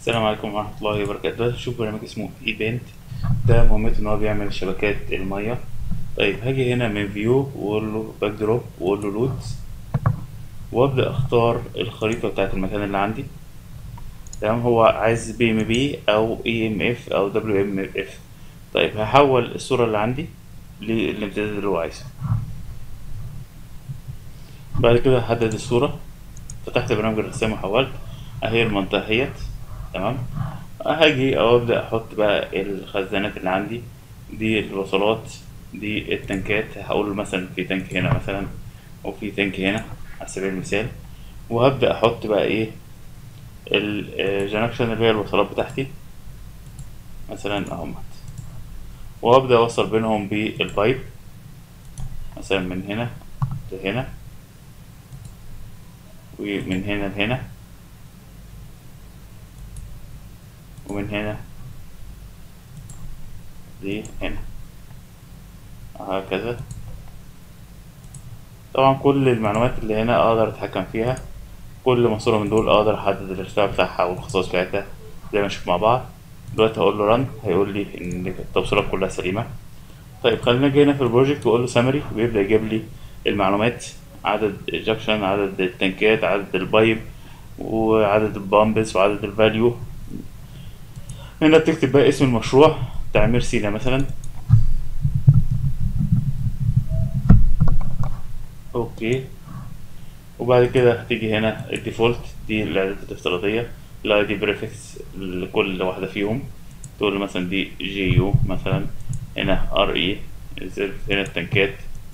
السلام عليكم ورحمة الله وبركاته دلوقتي هنشوف برنامج اسمه اي بنت ده مهمته ان هو بيعمل شبكات المية طيب هاجي هنا من فيو واقول له باك دروب واقول له لود وابدأ اختار الخريطة بتاعت المكان اللي عندي تمام هو عايز بي ام بي او اي ام اف او دبليو ام اف طيب هحول الصورة اللي عندي للامتداد اللي هو عايزه بعد كده هحدد الصورة فتحت برنامج الرسام وحولت اهي المنطقة اهيت تمام هاجي او ابدا احط بقى الخزانات اللي عندي دي الوصلات دي التنكات هقول مثلا في تانك هنا مثلا وفي تانك هنا على سبيل المثال وهبدا احط بقى ايه الجنكشن اللي هي الوصلات بتاعتي مثلا اهمت وابدا اوصل بينهم بالبايب مثلا من هنا لهنا ومن هنا لهنا ومن هنا لهنا هكذا طبعا كل المعلومات اللي هنا اقدر اتحكم فيها كل ماسورة من دول اقدر احدد الارتفاع بتاعها والخصائص بتاعتها زي ما نشوف مع بعض دلوقتي هقول له رن هيقول لي ان التوصيلات كلها سليمة طيب خلينا نجي هنا في البروجكت واقول له سامري ويبدأ يجيب لي المعلومات عدد الجكشن عدد التنكات عدد البايب وعدد البامبس وعدد الفاليو هنا بتكتب بقى اسم المشروع تعمير سينا مثلا اوكي وبعد كده هتيجي هنا الديفولت دي الاعدادات الافتراضية الاي دي بريفكس لكل واحدة فيهم تقول له مثلا دي جي يو مثلا هنا ار اي هنا التنكات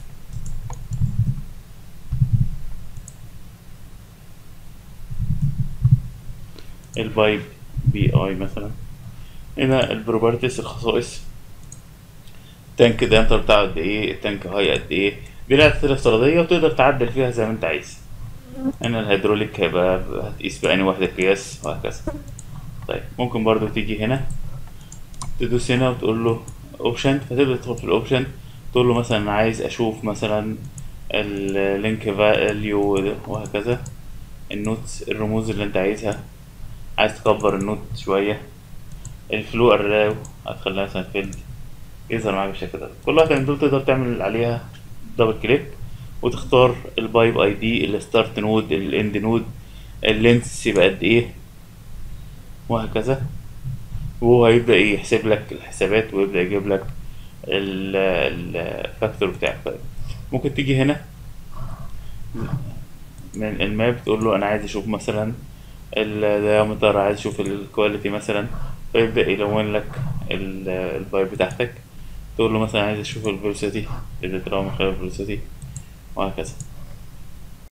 البايب بي اي مثلا هنا البروبرتيز الخصائص التانك دايمتر بتاعه قد ايه التانك هاي قد ايه دي الاعدادات الافتراضية وتقدر تعدل فيها زي ما انت عايز هنا الهيدروليك هيبقى هتقيس بأني وحدة قياس وهكذا طيب ممكن برضو تيجي هنا تدوس هنا وتقول له اوبشن فتبدأ تدخل في الاوبشن تقول له مثلا عايز اشوف مثلا اللينك فاليو وهكذا النوتس الرموز اللي انت عايزها عايز تكبر النوت شوية الفلو اراو هتخليها مثلا فيلد يظهر معاك بالشكل ده كل واحدة من دول تقدر تعمل عليها دبل كليك وتختار البايب اي دي الستارت نود الاند نود اللينس يبقى قد ايه وهكذا وهو هيبدأ يحسب لك الحسابات ويبدأ يجيب لك الفاكتور بتاعك طيب ممكن تيجي هنا من الماب تقول له انا عايز اشوف مثلا الديامتر عايز اشوف الكواليتي مثلا فيبدأ يلون لك البايب بتاعتك تقول له مثلا عايز اشوف الفيلوسيتي تبدأ تلون من خلال الفيلوسيتي وهكذا